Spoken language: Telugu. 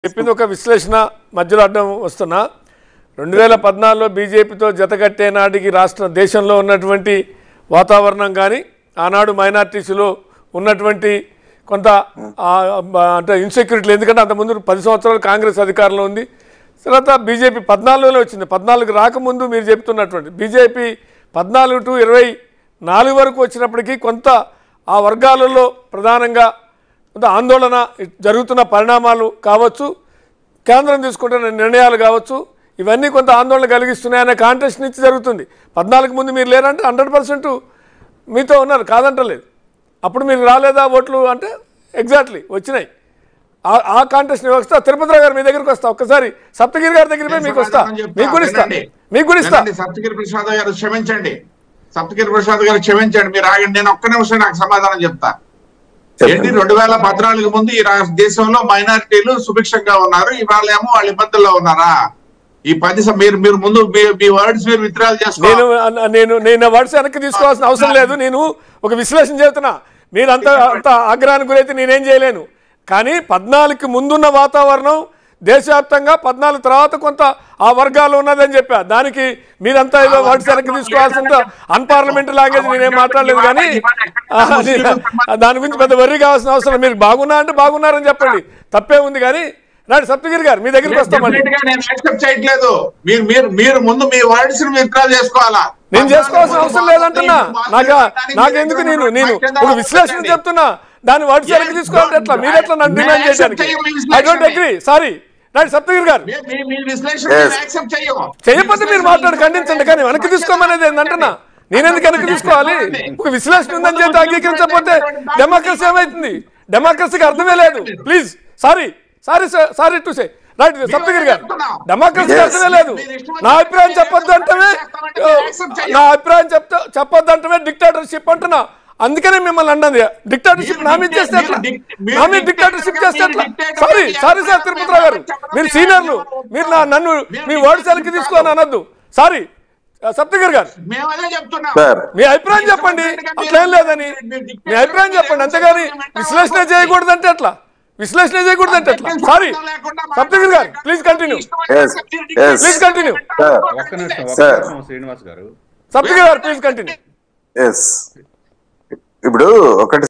చెప్పింది ఒక విశ్లేషణ మధ్యలో అడ్డం వస్తున్నా రెండు వేల పద్నాలుగులో బీజేపీతో జతకట్టే నాటికి రాష్ట్ర దేశంలో ఉన్నటువంటి వాతావరణం కానీ ఆనాడు మైనార్టీస్లో ఉన్నటువంటి కొంత ఆ, బ- అంటే ఇన్సెక్యూరిటీలు ఎందుకంటే అంతకుముందు పది సంవత్సరాలు కాంగ్రెస్ అధికారంలో ఉంది తర్వాత బీజేపీ పద్నాలుగులో వచ్చింది పద్నాలుగు రాకముందు మీరు చెప్తున్నటువంటి బీజేపీ పద్నాలుగు టు ఇరవై నాలుగు వరకు వచ్చినప్పటికీ కొంత ఆ వర్గాలలో ప్రధానంగా కొంత ఆందోళన జరుగుతున్న పరిణామాలు కావచ్చు కేంద్రం తీసుకుంటున్న నిర్ణయాలు కావచ్చు ఇవన్నీ కొంత ఆందోళన కలిగిస్తున్నాయనే కాంటెస్ట్ నుంచి జరుగుతుంది పద్నాలుగు ముందు మీరు లేరంటే హండ్రెడ్ పర్సెంట్ మీతో ఉన్నారు కాదంటలేదు అప్పుడు మీరు రాలేదా ఓట్లు అంటే ఎగ్జాక్ట్లీ వచ్చినాయి ఆ- ఆ కాంటెస్ట్ వస్తా తిరుపతిరావు గారు మీ దగ్గరికి వస్తా ఒక్కసారి సప్తగిరి గారి దగ్గర పోయి మీకు వస్తా సమాధానం చెప్తా. మీకు కూడా ఇస్తా వినండి. మీకు కూడా ఇస్తా వినండి, సప్తగిరి ప్రసాద్ గారు క్షమించండి సప్తగిరి ప్రసాద్ గారు క్షమించండి మీరు ఆగండి నేను ఒక్క నిమిషం నాకు సమాధానం చెప్తా ఏంటి రెండు వేల పద్నాలుగు ముందు ఈ రాష్ట్ర దేశంలో మైనారిటీలు సుభిక్షంగా ఉన్నారు ఇవాళ ఏమో వాళ్ళ ఇబ్బందుల్లో ఉన్నారా ఈ పది సం- మీరు మీరు ముందు మీ- మీ వర్డ్స్ మీరు విత్డ్రాల్ నేను చేసుకోవాలి అన్న- నేను నేను వర్డ్స్ వెనక్కి తీసుకోవాల్సిన అవసరం లేదు నేను ఒక విశ్లేషణ చేస్తున్నా మీరు అంత అంత ఆగ్రహానికి గురైతే నేనేం చేయలేను కానీ పద్నాలుగుకి ముందున్న వాతావరణం దేశవ్యాప్తంగా పద్నాలుగు తర్వాత కొంత ఆ వర్గాలు ఉన్నదని చెప్పా దానికి మీరంతా ఏదో వర్డ్స్ వెనక్కి తీసుకోవాల్సిన అన్పార్లమెంటరీ లాంగ్వేజ్ నేనేం మాట్లాడలేదు కానీ ఆ, అది- దాని గురించి పెద్ద వర్రీ కావాల్సిన అవసరం లేదు. మీరు బాగున్నా అంటే బాగున్నారని చెప్పండి తప్పే ఉంది కానీ రాడు సప్తగిరి గారు మీ దగ్గరికి వస్తామండి Definitely గా నేను యాక్సెప్ట్ చేయట్లేదు మీరు మీరు మీరు ముందు మీ వర్డ్స్ ని విత్డ్రాల్ చేసుకోవాలా నేను చేసుకోవాల్సిన అవసరం లేదంటున్నా నాకు నాకెందుకు నేను నేను ఒక విశ్లేషణ చెప్తున్నా దాని వాటి సరికి తీసుకోవాలంటే ఎట్లా మీరు ఎట్లా నన్ను డిమాండ్ చేయడానికి ఐ డోంట్ అగ్రీ సారీ నాటి సప్తగిరి గారు మీ- మీ- మీ విశ్లేషణ Yes. యాక్సెప్ట్ చెయ్యము చేయకపోతే మీరు మాట్లాడి ఖండించండి కానీ వెనక్కి తీసుకోమనేది ఏంటంటున్నా నేనెందుకు వెనక్కి తీసుకోవాలి ఒక విశ్లేషణ ఉందని చెప్పి అంగీకరించకపోతే డెమోక్రసీ ఏమైతుంది డెమోక్రసీకి అర్థమే లేదు please sorry sorry sorry to say right Saptagiri garu డెమోక్రసీకి Yes. అర్థమే లేదు నా అభిప్రాయం చెప్పొద్దు అంటమే నా అభిప్రాయం చెప్తా చెప్పొద్దు అంటమే డిక్టేటర్షిప్ అంటున్నా అందుకనే మిమ్మల్ని అన్నది డిక్టేటర్షిప్ నా మీద చేస్తే ఎట్లా నా మీద డిక్టేటర్షిప్ చేస్తే ఎట్లా సారీ సారీ సార్ తిరుపతిరావు గారు మీరు సీనియర్లు మీరు నా నన్ను మీ వర్డ్స్ వెనక్కి తీసుకోని అనొద్దు సారీ సప్తగిరి గారు మేము అదే చెప్తున్నాం సార్ మీ అభిప్రాయం చెప్పండి అట్లేం లేదని మీ అభిప్రాయం చెప్పండి అంతేగాని విశ్లేషణ చేయకూడదంటే ఎట్లా విశ్లేషణ చేయకూడదంటే ఎట్లా sorry Saptagiri garu please continue Yes. Yes. Please continue sir ఒక్క నిమిషం ఒక్క సార్. నిమిషం శ్రీనివాస్ గారు Saptagiri garu please continue yes ఇప్పుడు ఒకటి